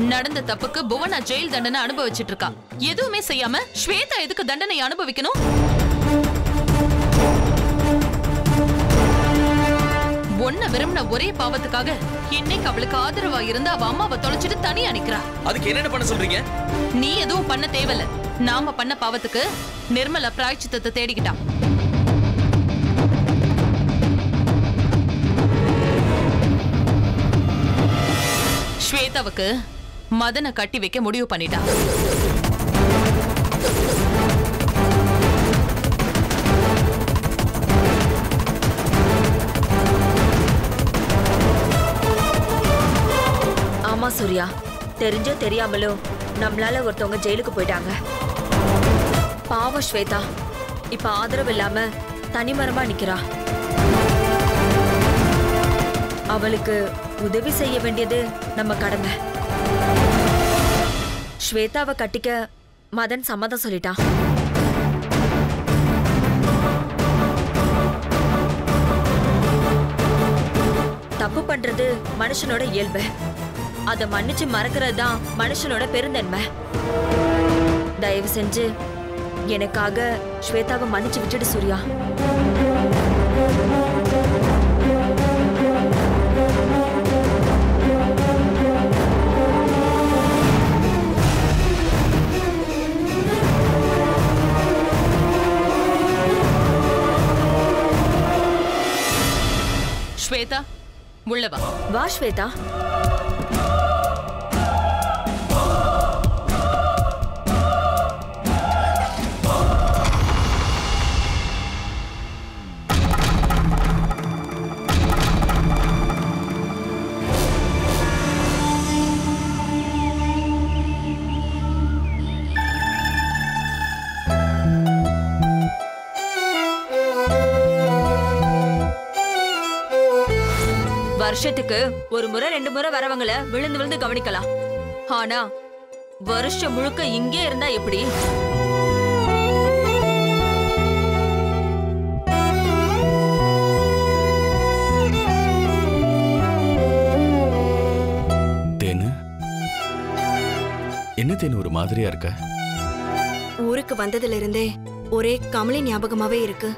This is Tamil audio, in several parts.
நடந்த தப்புக்கு புவனா ஜெயில் தண்டனை அனுபவிச்சிட்டு இருக்கா எதுவுமே செய்யாம ஸ்வேதா எதுக்கு தண்டனை அனுபவிக்கணும் ஒன்ன விரும்பின ஒரே பாவத்துக்காக இன்னைக்கு அவளுக்கு ஆதரவா இருந்து அவ அம்மாவை தொலைச்சிட்டு தனியா நிக்கிறா அதுக்கு என்னென்ன பண்ண சொல்றீங்க நீ எதுவும் பண்ண தேவையில்ல நாம பண்ண பாவத்துக்கு நிர்மலா பிராய்ச்சித்தத்தை தேடிக்கிட்டா ஸ்வேதாவுக்கு மதனை கட்டி வைக்க முடிவு பண்ணிட்டா ஆமா சூர்யா தெரிஞ்சோ தெரியாமலோ நம்மளால ஒருத்தவங்க ஜெயிலுக்கு போயிட்டாங்க பாவம் ஸ்வேதா இப்ப ஆதரவு இல்லாம தனிமரமா நிக்கிறா அவளுக்கு உதவி செய்ய வேண்டியது நம்ம கடமை ஸ்வேதாவை கட்டிக்க மதன் சம்மதம் சொல்லிட்டான் தப்பு பண்றது மனுஷனோட இயல்பு அதை மன்னிச்சு மறக்கிறது தான் மனுஷனோட பெருந்தன்மை தயவு செஞ்சு எனக்காக ஸ்வேதாவை மன்னிச்சு விட்டுடு சூர்யா ஸ்வேதா உள்ள வா வா ஸ்வேதா வருஷத்துக்கு ஒரு முறை ரெண்டு முறை வரவங்கள விழுந்து விழுந்து கவனிக்கலாம் ஆனா வருஷம் முழுக்க இங்கே இருந்தா எப்படி தேனு என்ன தேனு ஒரு மாதிரியா இருக்க ஊருக்கு வந்ததுல இருந்தே ஒரே கமலி ஞாபகமாவே இருக்கு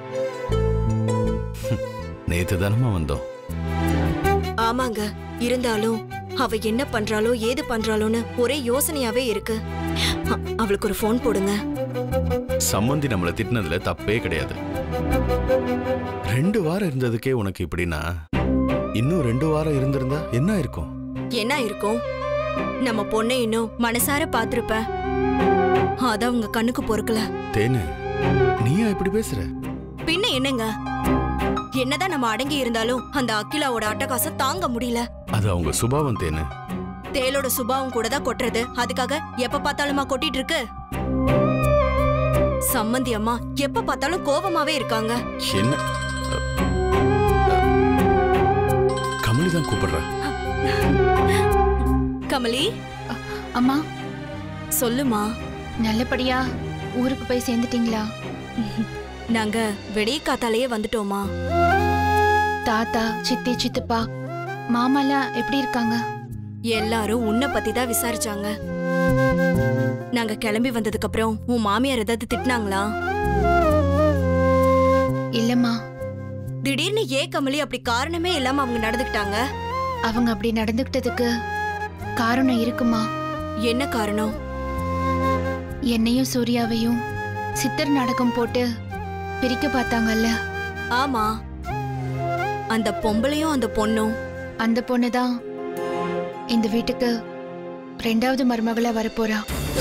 நேத்து தானமா வந்தோம் ஆமாங்க இருந்தாலும் அவ என்ன பண்றாளோ ஏது பண்றாளோன்னு ஒரே யோசனையாவே இருக்கு அ- அவளுக்கு ஒரு ஃபோன் போடுங்க சம்மந்தி நம்மளை திட்டினதுல தப்பே கிடையாது ரெண்டு வாரம் இருந்ததுக்கே உனக்கு இப்படின்னா இன்னும் ரெண்டு வாரம் இருந்திருந்தா என்ன இருக்கும் என்ன இருக்கும் நம்ம பொண்ணை இன்னும் மனசார பாத்திருப்ப அதான் உங்க கண்ணுக்கு பொறுக்கல தேனு நீயா இப்படி பேசுற பின்ன என்னங்க என்னதான் நம்ம அடங்கி இருந்தாலும் அந்த அகிலாவோட அட்டகாசம் தாங்க முடியல அது அவங்க சுபாவம் தேனு தேலோட சுபாவம் கூட தான் கொட்டுறது அதுக்காக எப்ப பார்த்தாலுமா கொட்டிட்டு இருக்கு சம்மந்தி அம்மா எப்ப பார்த்தாலும் கோவமாவே இருக்காங்க என்ன கமலி தான் கூப்பிடுறா கமலி அம்மா சொல்லுமா நல்லபடியா ஊருக்கு போய் சேர்ந்துட்டீங்களா நாங்க வெடிய காத்தாலேயே வந்துட்டோமா தாத்தா சித்தி சித்தப்பா மாமாலாம் எப்படி இருக்காங்க எல்லாரும் உன்னை பத்தி தான் விசாரிச்சாங்க நாங்க கிளம்பி வந்ததுக்கு அப்புறம் உன் மாமியார் ஏதாவது திட்டினாங்களா இல்லம்மா திடீர்னு ஏ கமலி அப்படி காரணமே இல்லாம அவங்க நடந்துக்கிட்டாங்க அவங்க அப்படி நடந்துக்கிட்டதுக்கு காரணம் இருக்குமா என்ன காரணம் என்னையும் சூர்யாவையும் சித்தர் நாடகம் போட்டு பிரிக்க பார்த்தாங்கல்ல ஆமா அந்த பொம்பளையும் அந்த பொண்ணும் அந்த பொண்ணு தான் இந்த வீட்டுக்கு ரெண்டாவது மருமகளா வரப்போறா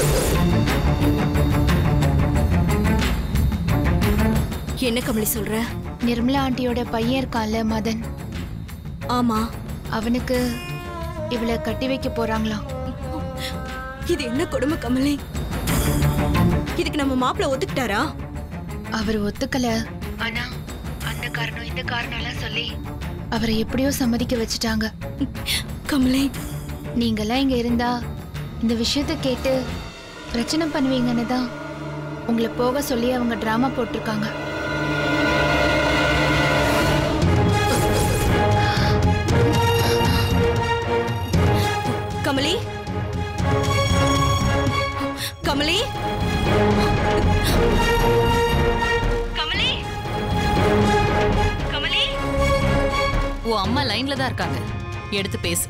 என்ன கமலி சொல்ற நிர்மலா ஆண்டியோட பையன் இருக்கான்ல மதன் ஆமா அவனுக்கு இவளை கட்டி வைக்க போறாங்களாம் இது என்ன கொடுமை கமலி இதுக்கு நம்ம மாப்பிள்ள ஒத்துக்கிட்டாரா அவர் ஒத்துக்கல ஆனா அந்த காரணம் இந்த காரணம் எல்லாம் சொல்லி அவரை எப்படியோ சம்மதிக்க வச்சுட்டாங்க கமலி நீங்கெல்லாம் இங்க இருந்தா இந்த விஷயத்த கேட்டு பிரச்சனை பண்ணுவீங்கன்னு தான் உங்களை போக சொல்லி அவங்க டிராமா போட்டிருக்காங்க கமலி கமலி கமலி கமலி உன் அம்மா லைன்ல தான் இருக்காங்க எடுத்து பேசு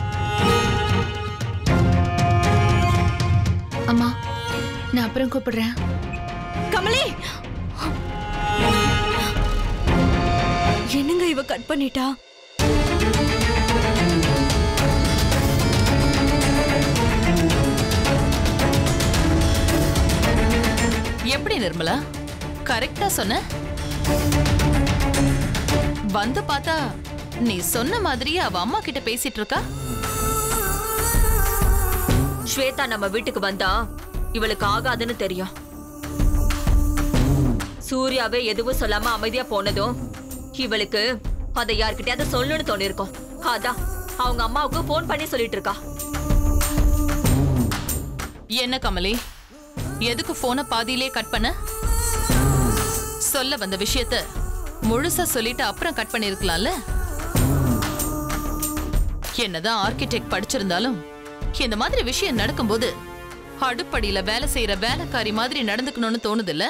அம்மா நான் அப்புறம் கூப்பிடுறேன் கமலி என்னங்க இவ கட் பண்ணிட்டா எப்படி நிர்மலா கரெக்டா சொன்ன வந்து பார்த்தா நீ சொன்ன மாதிரியே அவ அம்மா கிட்ட பேசிட்டு இருக்கா ஸ்வேதா நம்ம வீட்டுக்கு வந்தா இவளுக்கு ஆகாதுன்னு தெரியும் சூர்யாவே எதுவும் சொல்லாம அமைதியா போனதும் இவளுக்கு அதை யார்கிட்டயாவது சொல்லணும்னு தோணிருக்கும் அதான் அவங்க அம்மாவுக்கு ஃபோன் பண்ணி சொல்லிட்டு இருக்கா என்ன கமலி எதுக்கு போனை பாதியிலே கட் பண்ண சொல்ல வந்த விஷயத்த முழுசா சொல்லிட்டு அப்புறம் கட் பண்ணிருக்கலாம்ல என்னதான் ஆர்கிடெக்ட் படிச்சிருந்தாலும் இந்த மாதிரி விஷயம் நடக்கும்போது அடுப்படியில வேலை செய்யற வேலைக்காரி மாதிரி நடந்துக்கணும்னு தோணுதுல்ல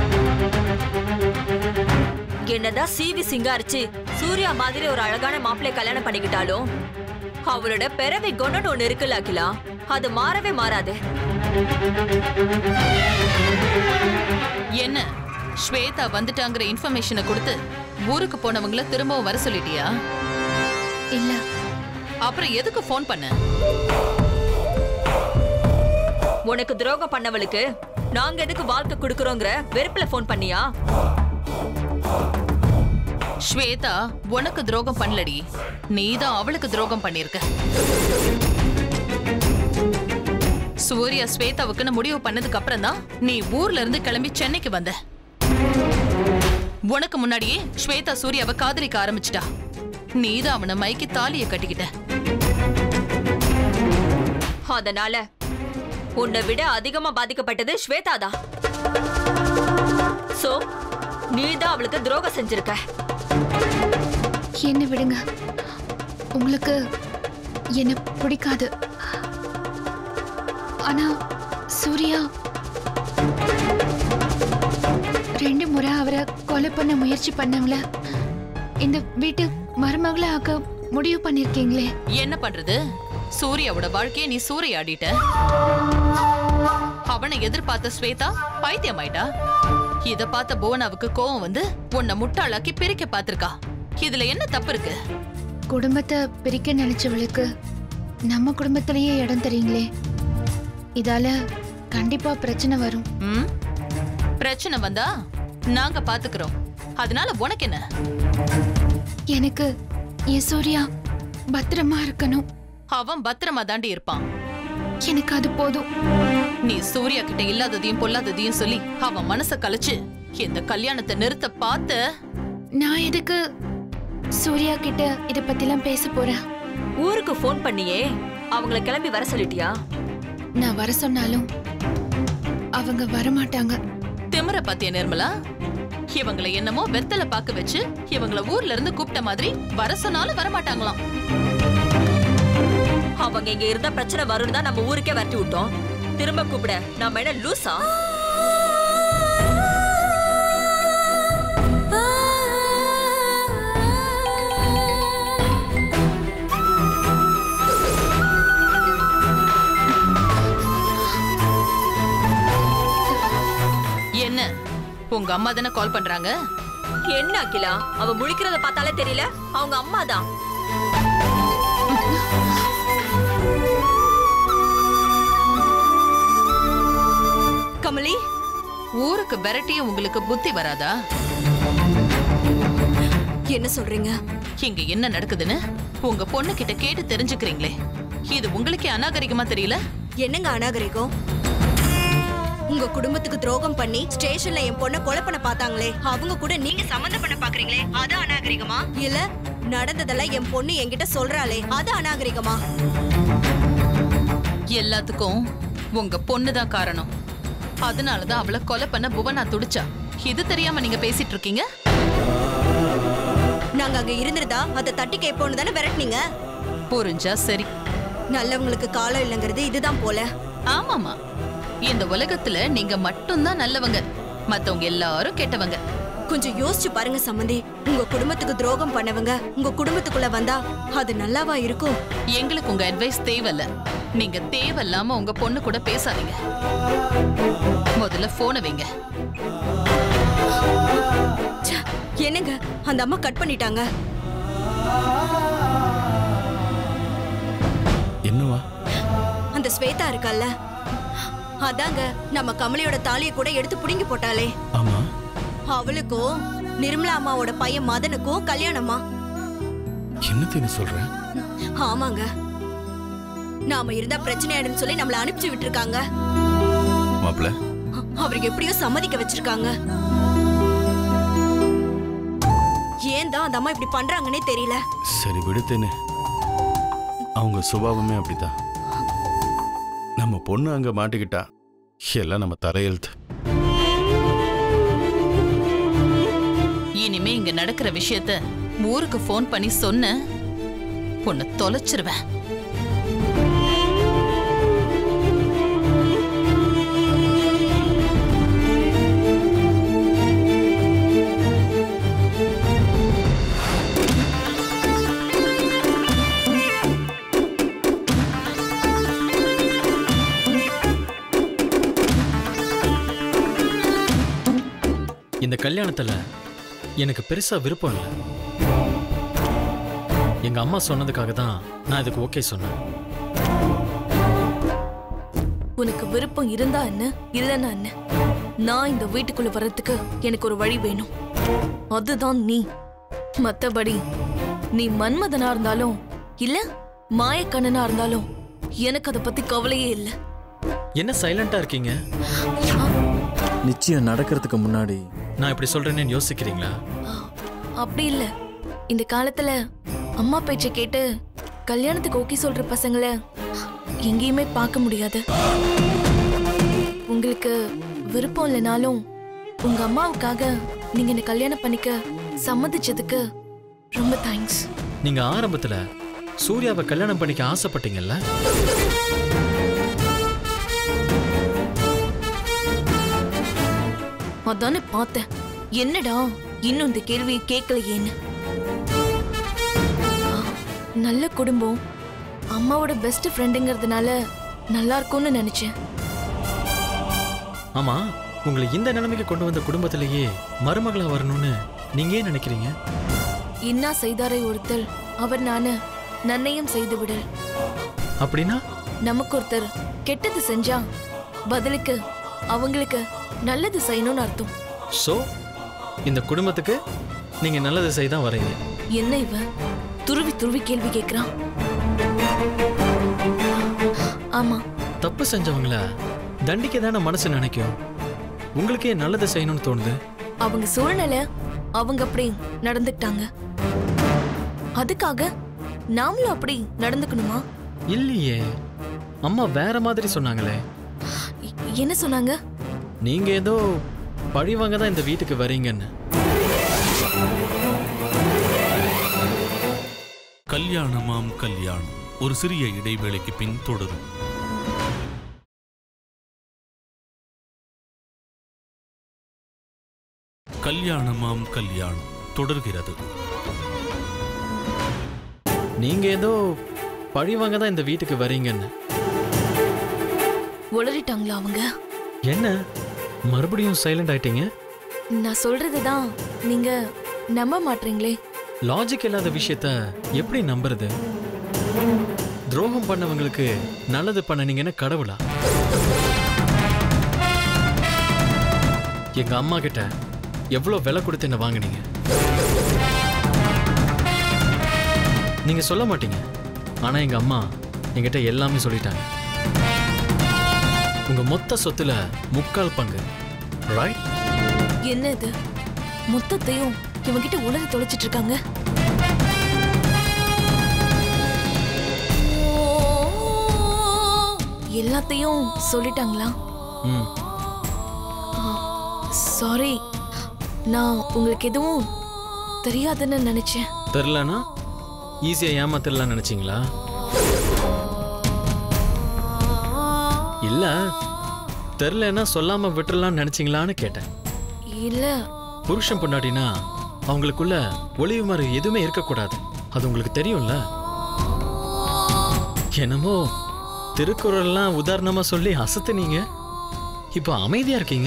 என்னதான் சீவி சிங்காரிச்சு சூர்யா மாதிரி ஒரு அழகான மாப்பிள்ளை கல்யாணம் பண்ணிக்கிட்டாலும் அவளோட பிறவி குணம்னு ஒண்ணு இருக்குல்ல அகிலா அது மாறவே மாறாது என்ன ஸ்வேதா வந்துட்டாங்கிற இன்ஃபர்மேஷனை கொடுத்து ஊருக்கு போனவங்கள திரும்பவும் வர சொல்லிட்டியா இல்ல அப்புறம் எதுக்கு ஃபோன் பண்ண உனக்கு துரோகம் பண்ணவளுக்கு நாங்க எதுக்கு வாழ்க்கை கொடுக்கறோங்கிற வெறுப்புல ஃபோன் பண்ணியா ஸ்வேதா உனக்கு துரோகம் பண்ணலடி நீதான் அவளுக்கு துரோகம் பண்ணிருக்க சூர்யா ஸ்வேதாவுக்குன்னு முடிவு பண்ணதுக்கு அப்புறம் தான் நீ ஊர்ல இருந்து கிளம்பி சென்னைக்கு வந்த உனக்கு முன்னாடியே ஸ்வேதா சூர்யாவை காதலிக்க ஆரம்பிச்சிட்டா நீதான் அவனை மைக்கி தாலியை கட்டிக்கிட்ட அதனால உன்னை விட அதிகமா பாதிக்கப்பட்டது ஸ்வேதா தான் சோ நீதான் அவளுக்கு துரோகம் செஞ்சிருக்க என்ன விடுங்க உங்களுக்கு என்ன பிடிக்காது ஆனா சூர்யா ரெண்டு முறை அவரை கொலை பண்ண முயற்சி பண்ணவங்கள இந்த வீட்டு மருமகளை ஆக்க முடிவு பண்ணிருக்கீங்களே என்ன பண்றது சூர்யாவோட வாழ்க்கையை நீ சூறையாடிட்ட அவனை எதிர்பார்த்த ஸ்வேதா பைத்தியமாயிட்டா இத பார்த்த புவனாவுக்கு கோவம் வந்து உன்னை முட்டாளாக்கி பிரிக்க பார்த்திருக்கா இதுல என்ன தப்பு இருக்கு குடும்பத்தை பிரிக்க நினைச்சவளுக்கு நம்ம குடும்பத்திலேயே இடம் தெரியுங்களே இதால கண்டிப்பா பிரச்சனை வரும் ம்? பிரச்சனை வந்தா நாங்க பாத்துக்கிறோம் அதனால உனக்கு என்ன எனக்கு என் சூர்யா பத்திரமா இருக்கணும் அவன் பத்திரமா தாண்டி இருப்பான் எனக்கு அது போதும் நீ சூர்யா கிட்ட இல்லாததையும் பொல்லாததையும் சொல்லி அவன் மனச கலைச்சு இந்த கல்யாணத்தை நிறுத்த பார்த்த நான் எதுக்கு சூர்யா கிட்ட இத பத்திலாம் பேச போறேன் ஊருக்கு ஃபோன் பண்ணியே அவங்கள கிளம்பி வர சொல்லிட்டியா நான் வர சொன்னாலும் அவங்க வரமாட்டாங்க திமிர பாத்திய நிர்மலா இவங்கள என்னமோ வெத்தலை பாக்க வச்சு இவங்கள ஊர்ல இருந்து கூப்பிட்ட மாதிரி வர சொன்னாலும் வர மாட்டாங்களாம் அவங்க இங்க இருந்தா பிரச்சனை வரும்னு தான் நம்ம ஊருக்கே வரட்டி விட்டோம் திரும்ப கூப்பிட நாம என்ன லூசா என்ன உங்க அம்மா தானே கால் பண்றாங்க என்ன அகிலா அவ முழிக்கிறத பார்த்தாலே தெரியல அவங்க அம்மா தான் கமலி ஊருக்கு விரட்டியும் உங்களுக்கு புத்தி வராதா என்ன சொல்றீங்க இங்க என்ன நடக்குதுன்னு உங்க பொண்ணு கிட்ட கேட்டு தெரிஞ்சுக்கிறீங்களே இது உங்களுக்கே அநாகரிகமா தெரியல என்னங்க அநாகரிகம் உங்க குடும்பத்துக்கு துரோகம் பண்ணி ஸ்டேஷன்ல என் பொண்ண கொலை பண்ண பார்த்தாங்களே அவங்க கூட நீங்க சம்மந்தம் பண்ண பாக்குறீங்களே அது அநாகரிகமா இல்ல நடந்ததெல்லாம் என் பொண்ணு என்கிட்ட சொல்றாளே அது அநாகரிகமா எல்லாத்துக்கும் உங்க பொண்ணு தான் காரணம் அதனாலதான் அவளை கொலை பண்ண புவனா துடிச்சா இது தெரியாம நீங்க பேசிட்டு இருக்கீங்க நாங்க அங்க இருந்திருந்தா அதை தட்டி கேட்போம்னு தானே விரட்டினீங்க புரிஞ்சா சரி நல்லவங்களுக்கு காலம் இல்லைங்கிறது இதுதான் போல ஆமாமா இந்த உலகத்துல நீங்க மட்டும்தான் நல்லவங்க மத்தவங்க எல்லாரும் கெட்டவங்க கொஞ்சம் யோசிச்சு பாருங்க சம்மந்தி உங்க குடும்பத்துக்கு துரோகம் பண்ணவங்க உங்க குடும்பத்துக்குள்ள வந்தா அது நல்லாவா இருக்கும் எங்களுக்கு உங்க அட்வைஸ் தேவையில்ல நீங்க தேவையில்லாம உங்க பொண்ணு கூட பேசாதீங்க முதல்ல போனை வைங்க ச்சே, என்னங்க அந்த அம்மா கட் பண்ணிட்டாங்க என்னவா அந்த ஸ்வேதா இருக்கால்ல அதாங்க நம்ம கமலியோட தாலியை கூட எடுத்து புடுங்கி போட்டாளே ஆமா அவளுக்கும் நிர்மலா அம்மாவோட பையன் மதனுக்கும் கல்யாணமா என்னத்தையும் சொல்ற ஆமாங்க நாம இருந்தா பிரச்சனை ஆயிடும்னு சொல்லி நம்மள அனுப்பிச்சு விட்டுருக்காங்க மாப்பிள்ள அவருக்கு எப்படியோ சம்மதிக்க வச்சிருக்காங்க ஏன் தான் அந்த அம்மா இப்படி பண்றாங்கன்னே தெரியல சரி விடுத்தேன்னு அவங்க சுபாவமே அப்படிதான் நம்ம பொண்ணு அங்க மாட்டிக்கிட்டா எல்லாம் நம்ம தரையெழுத்து இனிமே இங்க நடக்கிற விஷயத்த ஊருக்கு ஃபோன் பண்ணி சொன்ன பொண்ணு தொலைச்சிருவேன் இந்த கல்யாணத்துல எனக்கு பெருசா விருப்பம் இல்லை எங்க அம்மா சொன்னதுக்காக தான் நான் இதுக்கு ஓகே சொன்னேன் உனக்கு விருப்பம் இருந்தா என்ன இல்லைன்னா என்ன நான் இந்த வீட்டுக்குள்ள வர்றதுக்கு எனக்கு ஒரு வழி வேணும் அதுதான் நீ மத்தபடி நீ மன்மதனா இருந்தாலும் இல்ல மாயக்கண்ணனா இருந்தாலும் எனக்கு அதை பத்தி கவலையே இல்லை என்ன சைலண்டா இருக்கீங்க நிச்சயம் நடக்கிறதுக்கு முன்னாடி நான் இப்படி சொல்றேன்னு யோசிக்கிறீங்களா அப்படி இல்ல இந்த காலத்துல அம்மா பேச்சை கேட்டு கல்யாணத்துக்கு ஓகே சொல்ற பசங்கள எங்கேயுமே பார்க்க முடியாது உங்களுக்கு விருப்பம் இல்லைனாலும் உங்க அம்மாவுக்காக நீங்க என்ன கல்யாணம் பண்ணிக்க சம்மதிச்சதுக்கு ரொம்ப தேங்க்ஸ் நீங்க ஆரம்பத்துல சூர்யாவை கல்யாணம் பண்ணிக்க ஆசைப்பட்டீங்கல்ல அதானே பார்த்தேன் என்னடா இன்னும் இந்த கேள்வியை கேட்கலையேன்னு ஆ, நல்ல குடும்பம் அம்மாவோட பெஸ்ட் ஃப்ரெண்டுங்கிறதுனால நல்லா இருக்கும்னு நினைச்சேன் ஆமா உங்களை இந்த நிலைமைக்கு கொண்டு வந்த குடும்பத்திலேயே மருமகளா வரணும்னு நீங்க ஏன் நினைக்கிறீங்க இன்னா செய்தாரை ஒருத்தல் அவர் நானு நன்னையும் செய்து விடல் அப்படின்னா நமக்கு ஒருத்தர் கெட்டது செஞ்சா பதிலுக்கு அவங்களுக்கு நல்லது செய்யணும்னு அர்த்தம் சோ இந்த குடும்பத்துக்கு நீங்க நல்லது செய்தான் வரீங்க என்ன இவன் துருவி துருவி கேள்வி கேக்குறான் ஆமா தப்பு செஞ்சவங்கள தண்டிக்க தானே மனசு நினைக்கும் உங்களுக்கே நல்லது செய்யணும்னு தோணுது அவங்க சூழ்நிலை அவங்க அப்படி நடந்துக்கிட்டாங்க அதுக்காக நாமளும் அப்படி நடந்துக்கணுமா இல்லையே அம்மா வேற மாதிரி சொன்னாங்களே எ- என்ன சொன்னாங்க நீங்க ஏதோ பழிவாங்க தான் இந்த வீட்டுக்கு வரீங்கன்னு கல்யாணமாம் கல்யாணம் ஒரு சிறிய இடைவேளைக்கு பின் தொடரும் கல்யாணமாம் கல்யாணம் தொடர்கிறது நீங்க ஏதோ பழிவாங்க தான் இந்த வீட்டுக்கு வரீங்கன்னு உளறிட்டாங்களா அவங்க என்ன மறுபடியும் சைலண்ட் ஆயிட்டீங்க நான் சொல்றதுதான் நீங்க நம்ப மாட்டீங்களே லாஜிக் இல்லாத விஷயத்த எப்படி நம்புறது துரோகம் பண்ணவங்களுக்கு நல்லது பண்ணனீங்கன்னு கடவுளா எங்க அம்மா கிட்ட எவ்வளவு விலை கொடுத்து என்ன வாங்குனீங்க நீங்க சொல்ல மாட்டீங்க ஆனா எங்க அம்மா என்கிட்ட எல்லாமே சொல்லிட்டாங்க உங்க மொத்த சொத்துல முக்கால் பங்கு ரைட் என்ன இது மொத்தத்தையும் இவங்கிட்ட உளறி தொலைச்சிட்டு இருக்காங்க எல்லாத்தையும் சொல்லிட்டாங்களா ம் சாரி நான் உங்களுக்கு எதுவும் தெரியாதுன்னு நினைச்சேன் தெரிலனா ஈஸியா ஏமாத்திரலாம் நினைச்சீங்களா இல்ல தெரிலன்னா சொல்லாம விட்டுறலாம்னு நினைச்சீங்களான்னு கேட்டேன் இல்ல புருஷன் பொண்டாட்டினா அவங்களுக்குள்ள ஒளிவு மறு எதுவுமே இருக்கக்கூடாது அது உங்களுக்கு தெரியும்ல என்னமோ திருக்குறள்லாம் உதாரணமா சொல்லி அசத்துனீங்க இப்போ அமைதியா இருக்கீங்க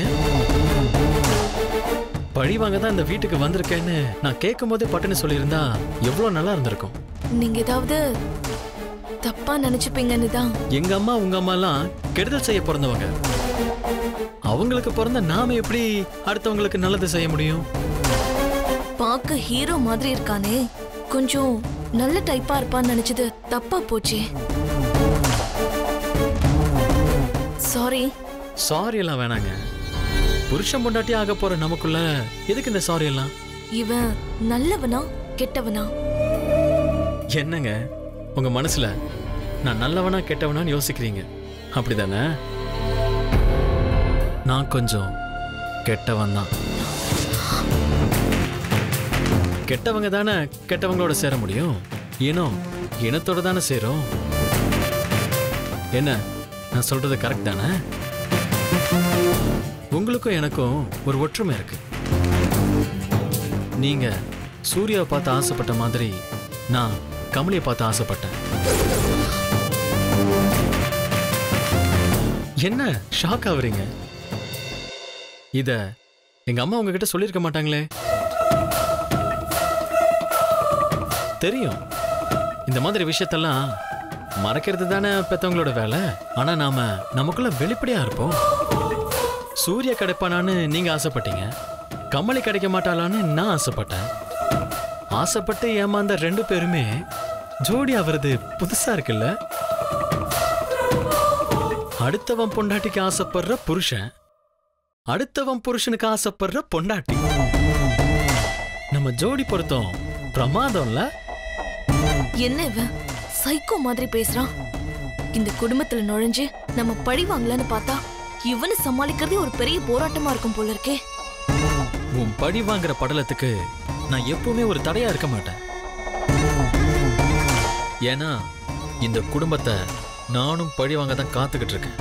பழி வாங்க தான் இந்த வீட்டுக்கு வந்திருக்கேன்னு நான் கேட்கும் போதே பட்டுன்னு சொல்லியிருந்தா எவ்வளோ நல்லா இருந்திருக்கும் நீங்க ஏதாவது தப்பா நினைச்சுப்பீங்கன்னு தான் எங்க அம்மா உங்க அம்மாலாம் கெடுதல் செய்ய பிறந்தவங்க அவங்களுக்கு பிறந்த நாம எப்படி அடுத்தவங்களுக்கு நல்லது செய்ய முடியும் பார்க்க ஹீரோ மாதிரி இருக்கானே கொஞ்சம் நல்ல டைப்பா இருப்பான்னு நினைச்சது தப்பா போச்சே சாரி சாரி எல்லாம் வேணாங்க புருஷன் பொண்டாட்டி ஆக போற நமக்குள்ள எதுக்கு இந்த சாரி எல்லாம் இவன் நல்லவனா கெட்டவனா என்னங்க உங்க மனசுல நான் நல்லவனா கெட்டவனான்னு யோசிக்கிறீங்க அப்படிதானே நான் கொஞ்சம் கெட்டவன் தான் கெட்டவங்க தானே கெட்டவங்களோட சேர முடியும் இனம் இனத்தோட தானே சேரும் என்ன நான் சொல்றது கரெக்ட் தானே உங்களுக்கும் எனக்கும் ஒரு ஒற்றுமை இருக்கு நீங்க சூர்யாவை பார்த்து ஆசைப்பட்ட மாதிரி நான் கமலியை பார்த்து ஆசைப்பட்டேன் என்ன ஷாக் ஆகுறீங்க இத எங்க அம்மா உங்ககிட்ட சொல்லியிருக்க மாட்டாங்களே தெரியும் இந்த மாதிரி விஷயத்தெல்லாம் மறைக்கிறது தானே பெத்தவங்களோட வேலை ஆனா நாம நமக்குள்ள வெளிப்படையா இருப்போம் சூர்யா கிடைப்பானான்னு நீங்க ஆசைப்பட்டீங்க கமலி கிடைக்க மாட்டாளான்னு நான் ஆசைப்பட்டேன் ஆசைப்பட்டு ஏமாந்த ரெண்டு பேருமே ஜோடி அவரது புதுசா இருக்குல்ல அடுத்தவன் பொண்டாட்டிக்கு ஆசைப்படுற புருஷன் அடுத்தவன் புருஷனுக்கு ஆசைப்படுற பொண்டாட்டி நம்ம ஜோடி பொருத்தம் பிரமாதம்ல என்ன இவன் சைக்கோ மாதிரி பேசுறான் இந்த குடும்பத்துல நுழைஞ்சு நம்ம பழி வாங்கலான்னு பார்த்தா இவனை சமாளிக்கிறதே ஒரு பெரிய போராட்டமா இருக்கும் போல இருக்கே உன் பழி வாங்குற படலத்துக்கு நான் எப்பவுமே ஒரு தடையா இருக்க மாட்டேன் ஏன்னா இந்த குடும்பத்தை நானும் பழி வாங்க தான் காத்துக்கிட்டு இருக்கேன்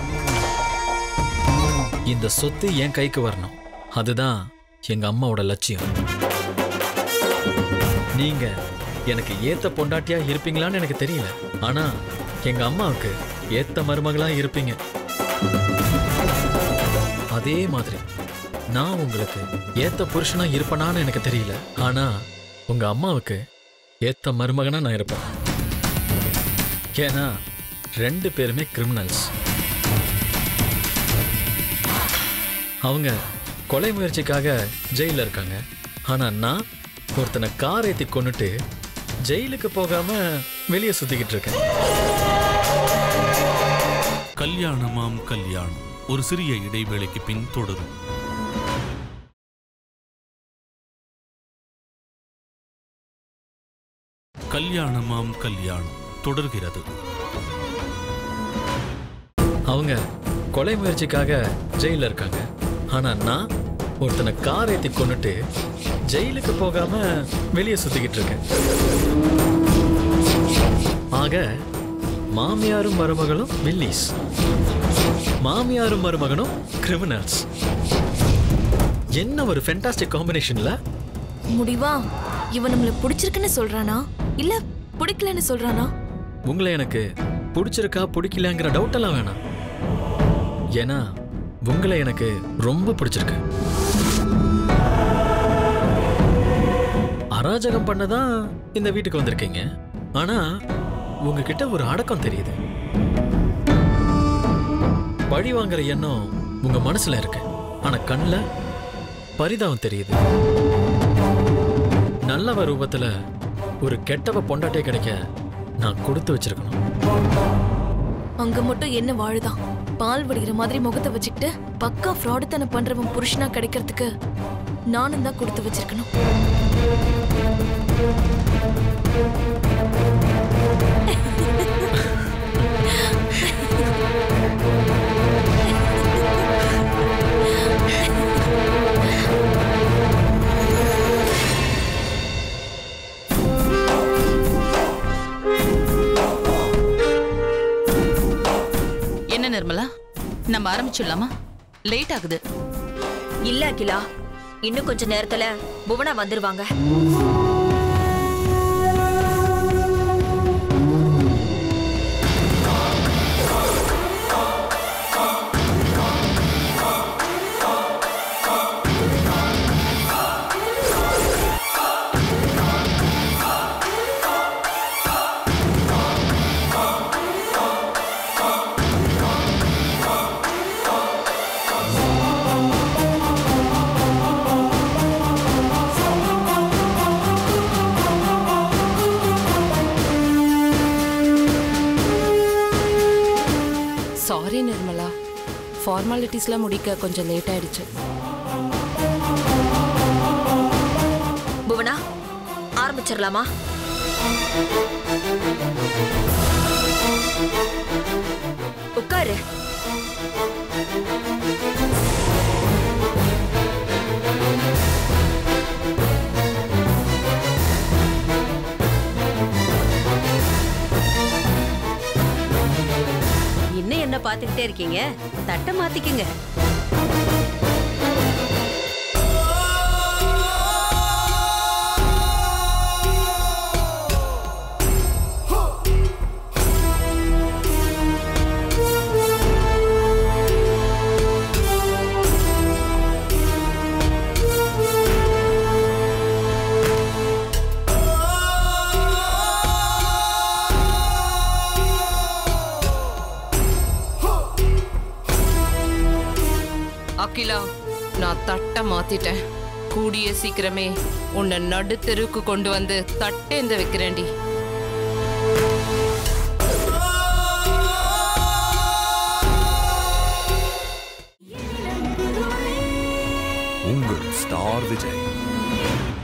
இந்த சொத்து என் கைக்கு வரணும் அதுதான் எங்க அம்மாவோட லட்சியம் நீங்க எனக்கு ஏத்த பொண்டாட்டியா இருப்பீங்களான்னு எனக்கு தெரியல ஆனா எங்க அம்மாவுக்கு ஏத்த மருமகளா இருப்பீங்க அதே மாதிரி நான் உங்களுக்கு ஏத்த புருஷனா இருப்பேனான்னு எனக்கு தெரியல ஆனா உங்க அம்மாவுக்கு ஏத்த மருமகனா நான் இருப்பேன் ஏன்னா ரெண்டு பேருமே கிரிமினல்ஸ் அவங்க கொலை முயற்சிக்காக ஜெயில இருக்காங்க ஆனா நான் ஒருத்தனை கார் ஏத்தி கொன்னுட்டு ஜெயிலுக்கு போகாம வெளியே சுத்திக்கிட்டு இருக்கேன் கல்யாணமாம் கல்யாணம் ஒரு சிறிய இடைவேளைக்கு பின் தொடரும் கல்யாணமாம் கல்யாணம் தொடர்கிறது அவங்க கொலை முயற்சிக்காக ஜெயில இருக்காங்க ஆனா நான் ஒருத்தனை கார் ஏத்தி கொன்னுட்டு ஜெயிலுக்கு போகாம வெளியே சுத்திக்கிட்டு இருக்கேன் ஆக மாமியாரும் மருமகளும் வில்லிஸ் மாமியாரும் மருமகனும் கிரிமினல்ஸ் என்ன ஒரு ஃபென்டாஸ்டிக் காம்பினேஷன்ல முடிவா இவன் நம்மள பிடிச்சிருக்குன்னு சொல்றானா இல்ல பிடிக்கலன்னு சொல்றானா உங்களை எனக்கு பிடிச்சிருக்கா பிடிக்கலங்கிற டவுட் எல்லாம் வேணாம் ஏன்னா உங்களை எனக்கு ரொம்ப பிடிச்சிருக்கு அராஜகம் பண்ணதான் இந்த வீட்டுக்கு வந்திருக்கீங்க ஆனா உங்ககிட்ட ஒரு அடக்கம் தெரியுது பழி வாங்குற எண்ணம் உங்க மனசுல இருக்கு ஆனா கண்ணுல பரிதாபம் தெரியுது நல்லவ ரூபத்துல ஒரு கெட்டவ பொண்டாட்டிய கிடைக்க நான் கொடுத்து வச்சிருக்கணும் அங்க மட்டும் என்ன வாழுதான் பால் வடிகிற மாதிரி முகத்தை வச்சுக்கிட்டு பக்கா ஃப்ராடுத்தனை பண்றவன் புருஷனா கிடைக்கிறதுக்கு நானும் தான் கொடுத்து வச்சிருக்கணும் என்ன நிர்மலா நம்ம ஆரம்பிச்சிடலாமா லேட் ஆகுது இல்ல அகிலா இன்னும் கொஞ்ச நேரத்துல புவனா வந்துருவாங்க சாரி நிர்மலா ஃபார்மாலிட்டிஸ்லாம் முடிக்க கொஞ்சம் லேட் ஆயிடுச்சு புவனா ஆரம்பிச்சிடலாமா உட்காரு இன்னும் என்ன பார்த்துக்கிட்டே இருக்கீங்க தட்டை மாத்திக்கங்க அகிலா நான் தட்டை மாத்திட்டேன் கூடிய சீக்கிரமே உன்னை நடுத்தெருவுக்கு கொண்டு வந்து தட்டேந்த வைக்கிறேன்டி உங்கள் ஸ்டார் விஜய்